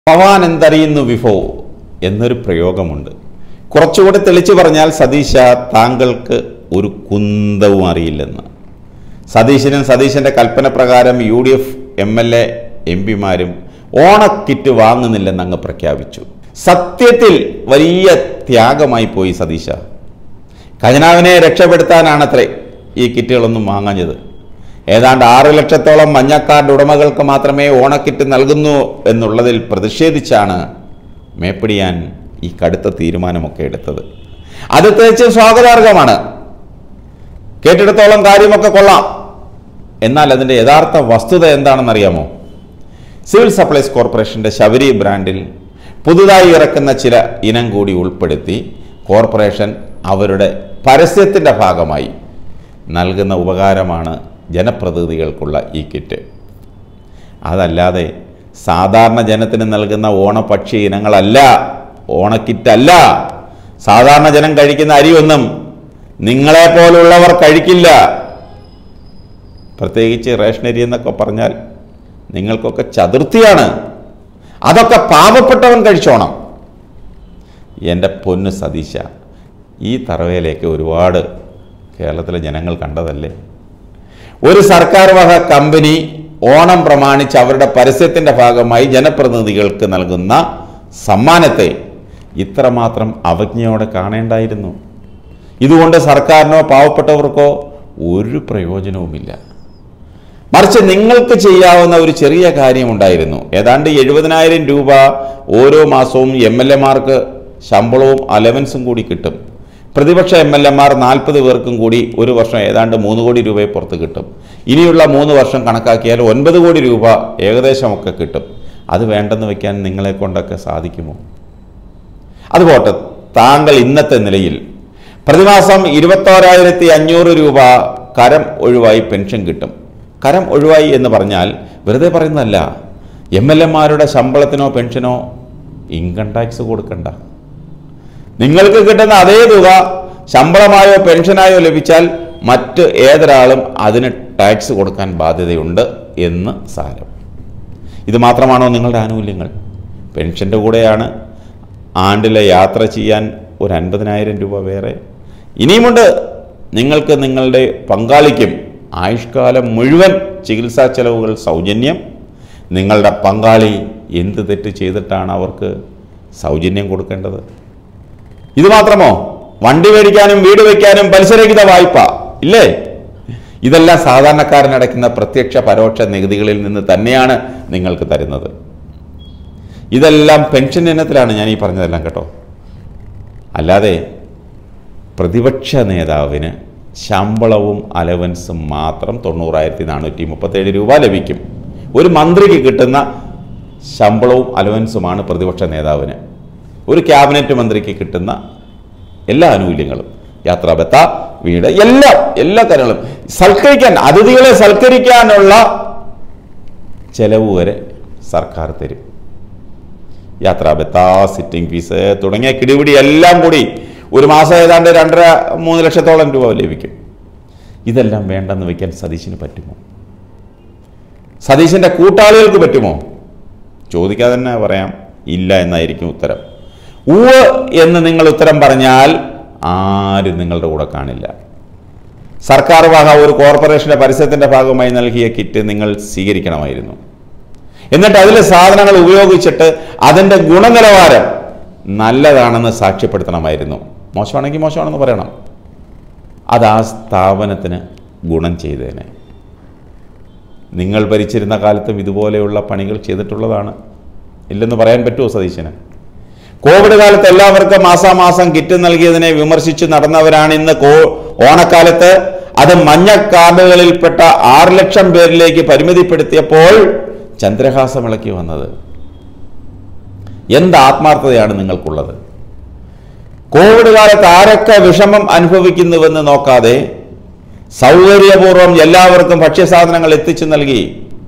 ഭവാൻ എന്തറിയുന്നു വിഭോ എന്നൊരു പ്രയോഗമുണ്ട് കുറച്ചുകൂടി തെളിച്ചു പറഞ്ഞാൽ സതീശ താങ്കൾക്ക് ഒരു കുന്തവും അറിയില്ലെന്ന് സതീശനും സതീശന്റെ കൽപ്പന പ്രകാരം U D F M L A M പിമാരും ഓണക്കിറ്റ് വാങ്ങുന്നില്ലെന്ന് അങ്ങ് പ്രഖ്യാപിച്ചു സത്യത്തിൽ വലിയ ത്യാഗമായി പോയി സതീശ ഖജനാവിനെ രക്ഷപ്പെടുത്താനാണത്രേ ഈ കിറ്റുകളൊന്നും വാങ്ങാഞ്ഞത് ഏതാണ്ട് ആറ് ലക്ഷത്തോളം മഞ്ഞക്കാർഡ് ഉടമകൾക്ക് മാത്രമേ ഓണക്കിറ്റ് നൽകുന്നു എന്നുള്ളതിൽ പ്രതിഷേധിച്ചാണ് മേപ്പിടിയാൻ ഈ കടുത്ത തീരുമാനമൊക്കെ എടുത്തത് അത് തികച്ചും സ്വാഗതാർഹമാണ് കേട്ടിടത്തോളം കാര്യമൊക്കെ കൊള്ളാം എന്നാൽ അതിൻ്റെ യഥാർത്ഥ വസ്തുത എന്താണെന്നറിയാമോ സിവിൽ സപ്ലൈസ് കോർപ്പറേഷൻ്റെ ശബരി ബ്രാൻഡിൽ പുതുതായി ഇറക്കുന്ന ചില ഇനം കൂടി ഉൾപ്പെടുത്തി കോർപ്പറേഷൻ അവരുടെ പരസ്യത്തിൻ്റെ ഭാഗമായി നൽകുന്ന ഉപകാരമാണ് ജനപ്രതിനിധികൾക്കുള്ള ഈ കിറ്റ് അതല്ലാതെ സാധാരണ ജനത്തിന് നൽകുന്ന ഓണപക്ഷി ഇനങ്ങളല്ല ഓണക്കിറ്റല്ല സാധാരണ ജനം കഴിക്കുന്ന അരിയൊന്നും നിങ്ങളെപ്പോലുള്ളവർ കഴിക്കില്ല പ്രത്യേകിച്ച് റേഷനരി എന്നൊക്കെ പറഞ്ഞാൽ നിങ്ങൾക്കൊക്കെ ചതുർത്ഥിയാണ് അതൊക്കെ പാവപ്പെട്ടവൻ കഴിച്ചോണം എൻ്റെ പൊന്ന് സതീശ ഈ തറവയിലേക്ക് ഒരുപാട് കേരളത്തിലെ ജനങ്ങൾ കണ്ടതല്ലേ ഒരു സർക്കാർ വക കമ്പനി ഓണം പ്രമാണിച്ച് അവരുടെ പരസ്യത്തിൻ്റെ ഭാഗമായി ജനപ്രതിനിധികൾക്ക് നൽകുന്ന സമ്മാനത്തെ ഇത്രമാത്രം അവജ്ഞയോടെ കാണേണ്ടായിരുന്നു ഇതുകൊണ്ട് സർക്കാരിനോ പാവപ്പെട്ടവർക്കോ ഒരു പ്രയോജനവുമില്ല മറിച്ച് നിങ്ങൾക്ക് ചെയ്യാവുന്ന ഒരു ചെറിയ കാര്യമുണ്ടായിരുന്നു ഏതാണ്ട് എഴുപതിനായിരം രൂപ ഓരോ മാസവും എം എൽ എമാർക്ക് ശമ്പളവും അലവൻസും കൂടി കിട്ടും പ്രതിപക്ഷ എം എൽ എമാർ നാൽപ്പത് പേർക്കും കൂടി ഒരു വർഷം ഏതാണ്ട് മൂന്ന് കോടി രൂപയെ പുറത്ത് കിട്ടും ഇനിയുള്ള മൂന്ന് വർഷം കണക്കാക്കിയാൽ ഒൻപത് കോടി രൂപ ഏകദേശമൊക്കെ കിട്ടും അത് വേണ്ടെന്ന് വെക്കാൻ നിങ്ങളെ കൊണ്ടൊക്കെ സാധിക്കുമോ അതുപോട്ടെ താങ്കൾ ഇന്നത്തെ നിലയിൽ പ്രതിമാസം ഇരുപത്തോരായിരത്തി അഞ്ഞൂറ് രൂപ കരം ഒഴിവായി പെൻഷൻ കിട്ടും കരം ഒഴിവായി എന്ന് പറഞ്ഞാൽ വെറുതെ പറയുന്നതല്ല എം എൽ എമാരുടെ ശമ്പളത്തിനോ പെൻഷനോ ഇൻകം ടാക്സ് കൊടുക്കണ്ട നിങ്ങൾക്ക് കിട്ടുന്ന അതേ തുക ശമ്പളമായോ പെൻഷനായോ ലഭിച്ചാൽ മറ്റ് ഏതൊരാളും അതിന് ടാക്സ് കൊടുക്കാൻ ബാധ്യതയുണ്ട് എന്ന് സാരം ഇത് മാത്രമാണോ നിങ്ങളുടെ ആനുകൂല്യങ്ങൾ പെൻഷൻ്റെ കൂടെയാണ് ആണ്ടിലെ യാത്ര ചെയ്യാൻ ഒരു അൻപതിനായിരം രൂപ വേറെ ഇനിയുമുണ്ട് നിങ്ങൾക്ക് നിങ്ങളുടെ പങ്കാളിക്കും ആയുഷ്കാലം മുഴുവൻ ചികിത്സാ ചെലവുകൾ സൗജന്യം നിങ്ങളുടെ പങ്കാളി എന്ത് തെറ്റ് ചെയ്തിട്ടാണ് അവർക്ക് സൗജന്യം കൊടുക്കേണ്ടത് ഇത് മാത്രമോ വണ്ടി മേടിക്കാനും വീട് വയ്ക്കാനും പലിശരഹിത വായ്പ ഇല്ലേ ഇതെല്ലാം സാധാരണക്കാരൻ അടയ്ക്കുന്ന പ്രത്യക്ഷ പരോക്ഷ നികുതികളിൽ നിന്ന് തന്നെയാണ് നിങ്ങൾക്ക് തരുന്നത് ഇതെല്ലാം പെൻഷൻ ഇനത്തിലാണ് ഞാൻ ഈ പറഞ്ഞതെല്ലാം കേട്ടോ അല്ലാതെ പ്രതിപക്ഷ നേതാവിന് ശമ്പളവും അലവൻസും മാത്രം തൊണ്ണൂറായിരത്തി നാനൂറ്റി മുപ്പത്തേഴ് രൂപ ലഭിക്കും ഒരു മന്ത്രിക്ക് കിട്ടുന്ന ശമ്പളവും അലവൻസുമാണ് പ്രതിപക്ഷ നേതാവിന് ഒരു ക്യാബിനറ്റ് മന്ത്രിക്ക് കിട്ടുന്ന എല്ലാ ആനുകൂല്യങ്ങളും യാത്രാബത്ത വീട് എല്ലാം എല്ലാ കാര്യങ്ങളും സൽക്കരിക്കാൻ അതിഥികളെ സൽക്കരിക്കാനുള്ള ചെലവ് വരെ സർക്കാർ തരും യാത്രാബത്ത സിറ്റിംഗ് ഫീസ് തുടങ്ങിയ കിടിപിടി എല്ലാം കൂടി ഒരു മാസം ഏതാണ്ട് രണ്ടര മൂന്ന് ലക്ഷത്തോളം രൂപ ലഭിക്കും ഇതെല്ലാം വേണ്ടെന്ന് വയ്ക്കാൻ സതീശന് പറ്റുമോ സതീശൻ്റെ കൂട്ടാളികൾക്ക് പറ്റുമോ ചോദിക്കാതെ തന്നെ പറയാം ഇല്ല എന്നായിരിക്കും ഉത്തരം ഉവ് എന്ന് നിങ്ങൾ ഉത്തരം പറഞ്ഞാൽ ആരും നിങ്ങളുടെ കൂടെ കാണില്ല സർക്കാർ വക ഒരു കോർപ്പറേഷന്റെ പരസ്യത്തിന്റെ ഭാഗമായി നൽകിയ കിറ്റ് നിങ്ങൾ സ്വീകരിക്കണമായിരുന്നു എന്നിട്ട് അതിലെ സാധനങ്ങൾ ഉപയോഗിച്ചിട്ട് അതിൻ്റെ ഗുണനിലവാരം നല്ലതാണെന്ന് സാക്ഷ്യപ്പെടുത്തണമായിരുന്നു മോശമാണെങ്കിൽ മോശമാണെന്ന് പറയണം അത് ആ സ്ഥാപനത്തിന് ഗുണം ചെയ്തേനെ നിങ്ങൾ ഭരിച്ചിരുന്ന കാലത്തും ഇതുപോലെയുള്ള പണികൾ ചെയ്തിട്ടുള്ളതാണ് ഇല്ലെന്ന് പറയാൻ പറ്റുമോ സതീശന് കോവിഡ് കാലത്ത് എല്ലാവർക്കും മാസാമാസം കിറ്റ് നൽകിയതിനെ വിമർശിച്ച് നടന്നവരാണ് ഇന്ന് കോ ഓണക്കാലത്ത് അത് മഞ്ഞ കാർഡുകളിൽപ്പെട്ട ആറ് ലക്ഷം പേരിലേക്ക് പരിമിതിപ്പെടുത്തിയപ്പോൾ ചന്ദ്രഹാസം ഇളക്കി വന്നത് എന്ത് ആത്മാർത്ഥതയാണ് നിങ്ങൾക്കുള്ളത് കോവിഡ് കാലത്ത് ആരൊക്കെ വിഷമം അനുഭവിക്കുന്നുവെന്ന് നോക്കാതെ സൗകര്യപൂർവ്വം എല്ലാവർക്കും ഭക്ഷ്യസാധനങ്ങൾ എത്തിച്ചു നൽകി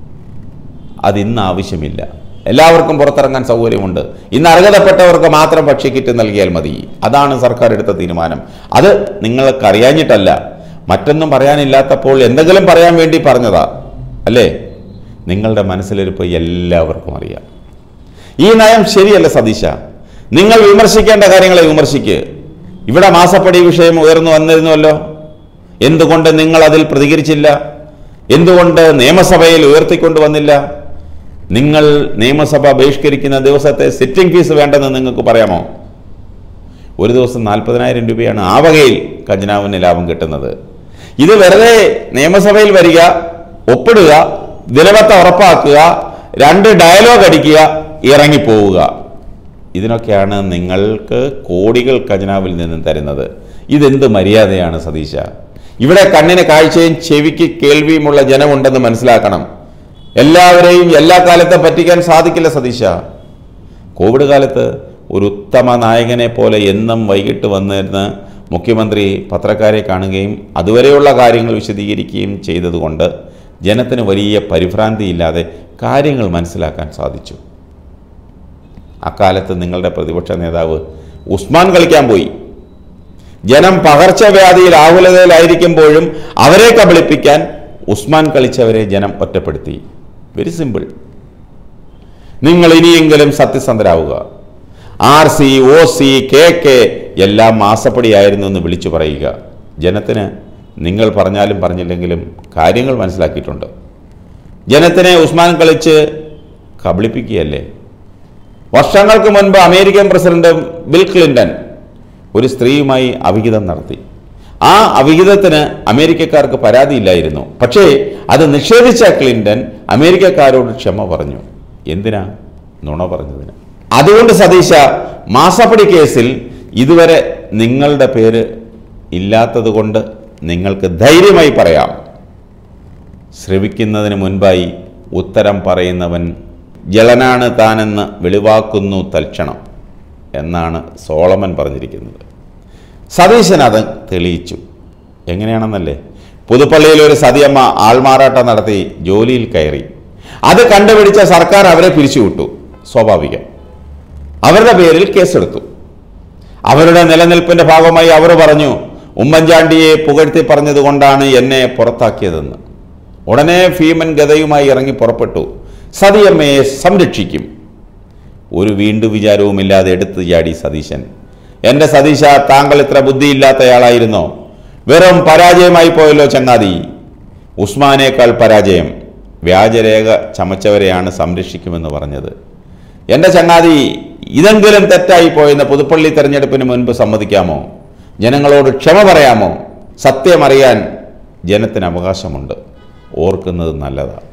അത് ഇന്ന് ആവശ്യമില്ല എല്ലാവർക്കും പുറത്തിറങ്ങാൻ സൗകര്യമുണ്ട് ഇന്ന് അർഹതപ്പെട്ടവർക്ക് മാത്രം ഭക്ഷ്യക്കിറ്റ് നൽകിയാൽ മതി അതാണ് സർക്കാർ എടുത്ത തീരുമാനം അത് നിങ്ങൾക്ക് അറിയാഞ്ഞിട്ടല്ല മറ്റൊന്നും പറയാനില്ലാത്തപ്പോൾ എന്തെങ്കിലും പറയാൻ വേണ്ടി പറഞ്ഞതാ അല്ലേ നിങ്ങളുടെ മനസ്സിലിരിപ്പ് എല്ലാവർക്കും അറിയാം ഈ നയം ശരിയല്ല സതീശ നിങ്ങൾ വിമർശിക്കേണ്ട കാര്യങ്ങളെ വിമർശിക്ക് ഇവിടെ മാസപ്പടി വിഷയം ഉയർന്നു വന്നിരുന്നുവല്ലോ എന്തുകൊണ്ട് നിങ്ങൾ അതിൽ പ്രതികരിച്ചില്ല എന്തുകൊണ്ട് നിയമസഭയിൽ ഉയർത്തിക്കൊണ്ടുവന്നില്ല നിങ്ങൾ നിയമസഭ ബഹിഷ്കരിക്കുന്ന ദിവസത്തെ സിറ്റിംഗ് ഫീസ് വേണ്ടെന്ന് നിങ്ങൾക്ക് പറയാമോ ഒരു ദിവസം നാൽപ്പതിനായിരം രൂപയാണ് ആ വകയിൽ ഖജനാവിന് ലാഭം കിട്ടുന്നത് ഇത് വെറുതെ നിയമസഭയിൽ വരിക ഒപ്പിടുക ദിനവത്ത ഉറപ്പാക്കുക രണ്ട് ഡയലോഗ് അടിക്കുക ഇറങ്ങിപ്പോവുക ഇതിനൊക്കെയാണ് നിങ്ങൾക്ക് കോടികൾ ഖജനാവിൽ നിന്നും തരുന്നത് ഇതെന്ത് മര്യാദയാണ് സതീശ ഇവിടെ കണ്ണിന് കാഴ്ചയും ചെവിക്ക് കേൾവിയുമുള്ള ജനമുണ്ടെന്ന് മനസ്സിലാക്കണം എല്ലാവരെയും എല്ലാ കാലത്തും പറ്റിക്കാൻ സാധിക്കില്ല സതീശ കോവിഡ് കാലത്ത് ഒരു ഉത്തമ നായകനെ പോലെ എന്നും വൈകിട്ട് വന്നിരുന്ന് മുഖ്യമന്ത്രി പത്രക്കാരെ കാണുകയും അതുവരെയുള്ള കാര്യങ്ങൾ വിശദീകരിക്കുകയും ചെയ്തതുകൊണ്ട് ജനത്തിന് വലിയ പരിഭ്രാന്തിയില്ലാതെ കാര്യങ്ങൾ മനസ്സിലാക്കാൻ സാധിച്ചു അക്കാലത്ത് നിങ്ങളുടെ പ്രതിപക്ഷ നേതാവ് ഉസ്മാൻ കളിക്കാൻ പോയി ജനം പകർച്ചവ്യാധിയിൽ ആകുലതയിലായിരിക്കുമ്പോഴും അവരെ കബളിപ്പിക്കാൻ ഉസ്മാൻ കളിച്ചവരെ ജനം ഒറ്റപ്പെടുത്തി വെരി സിമ്പിൾ നിങ്ങൾ ഇനിയെങ്കിലും സത്യസന്ധരാവുക R C O C K K എല്ലാം മാസപ്പടിയായിരുന്നു എന്ന് വിളിച്ചു പറയുക ജനത്തിന് നിങ്ങൾ പറഞ്ഞാലും പറഞ്ഞില്ലെങ്കിലും കാര്യങ്ങൾ മനസ്സിലാക്കിയിട്ടുണ്ട് ജനത്തിനെ ഉസ്മാൻ കളിച്ച് കബളിപ്പിക്കുകയല്ലേ വർഷങ്ങൾക്ക് മുൻപ് അമേരിക്കൻ പ്രസിഡന്റ് ബിൽ ക്ലിന്റൺ ഒരു സ്ത്രീയുമായി അവിഹിതം നടത്തി ആ അവിഹിതത്തിന് അമേരിക്കക്കാർക്ക് പരാതിയില്ലായിരുന്നു പക്ഷേ അത് നിഷേധിച്ച ക്ലിന്റൺ അമേരിക്കക്കാരോട് ക്ഷമ പറഞ്ഞു എന്തിനാ നുണ പറഞ്ഞതിന് അതുകൊണ്ട് സതീശ മാസപ്പടി കേസിൽ ഇതുവരെ നിങ്ങളുടെ പേര് ഇല്ലാത്തതുകൊണ്ട് നിങ്ങൾക്ക് ധൈര്യമായി പറയാം ശ്രവിക്കുന്നതിന് മുൻപായി ഉത്തരം പറയുന്നവൻ ജളനാണ് താനെന്ന് വെളിവാക്കുന്നു തൽക്ഷണം എന്നാണ് സോളമൻ പറഞ്ഞിരിക്കുന്നത് സതീശൻ അത് തെളിയിച്ചു എങ്ങനെയാണെന്നല്ലേ പുതുപ്പള്ളിയിൽ ഒരു സതിയമ്മ ആൾമാറാട്ടം നടത്തി ജോലിയിൽ കയറി അത് കണ്ടുപിടിച്ച സർക്കാർ അവരെ പിരിച്ചുവിട്ടു സ്വാഭാവികം അവരുടെ പേരിൽ കേസെടുത്തു അവരുടെ നിലനിൽപ്പിന്റെ ഭാഗമായി അവർ പറഞ്ഞു ഉമ്മൻചാണ്ടിയെ പുകഴ്ത്തി പറഞ്ഞതുകൊണ്ടാണ് എന്നെ പുറത്താക്കിയതെന്ന് ഉടനെ ഭീമൻ ഗതയുമായി ഇറങ്ങി പുറപ്പെട്ടു സതിയമ്മയെ സംരക്ഷിക്കും ഒരു വീണ്ടു വിചാരവുമില്ലാതെ എടുത്തു ചാടി സതീശൻ എൻ്റെ സതീശ താങ്കൾ ഇത്ര ബുദ്ധിയില്ലാത്തയാളായിരുന്നോ വെറും പരാജയമായി പോയല്ലോ ചങ്ങാതി ഉസ്മാനേക്കാൾ പരാജയം വ്യാജരേഖ ചമച്ചവരെയാണ് സംരക്ഷിക്കുമെന്ന് പറഞ്ഞത് എൻ്റെ ചങ്ങാതി ഇതെങ്കിലും തെറ്റായി പോയെന്ന് പുതുപ്പള്ളി തെരഞ്ഞെടുപ്പിന് മുൻപ് സമ്മതിക്കാമോ ജനങ്ങളോട് ക്ഷമ പറയാമോ സത്യമറിയാൻ ജനത്തിന് അവകാശമുണ്ട് ഓർക്കുന്നത് നല്ലതാണ്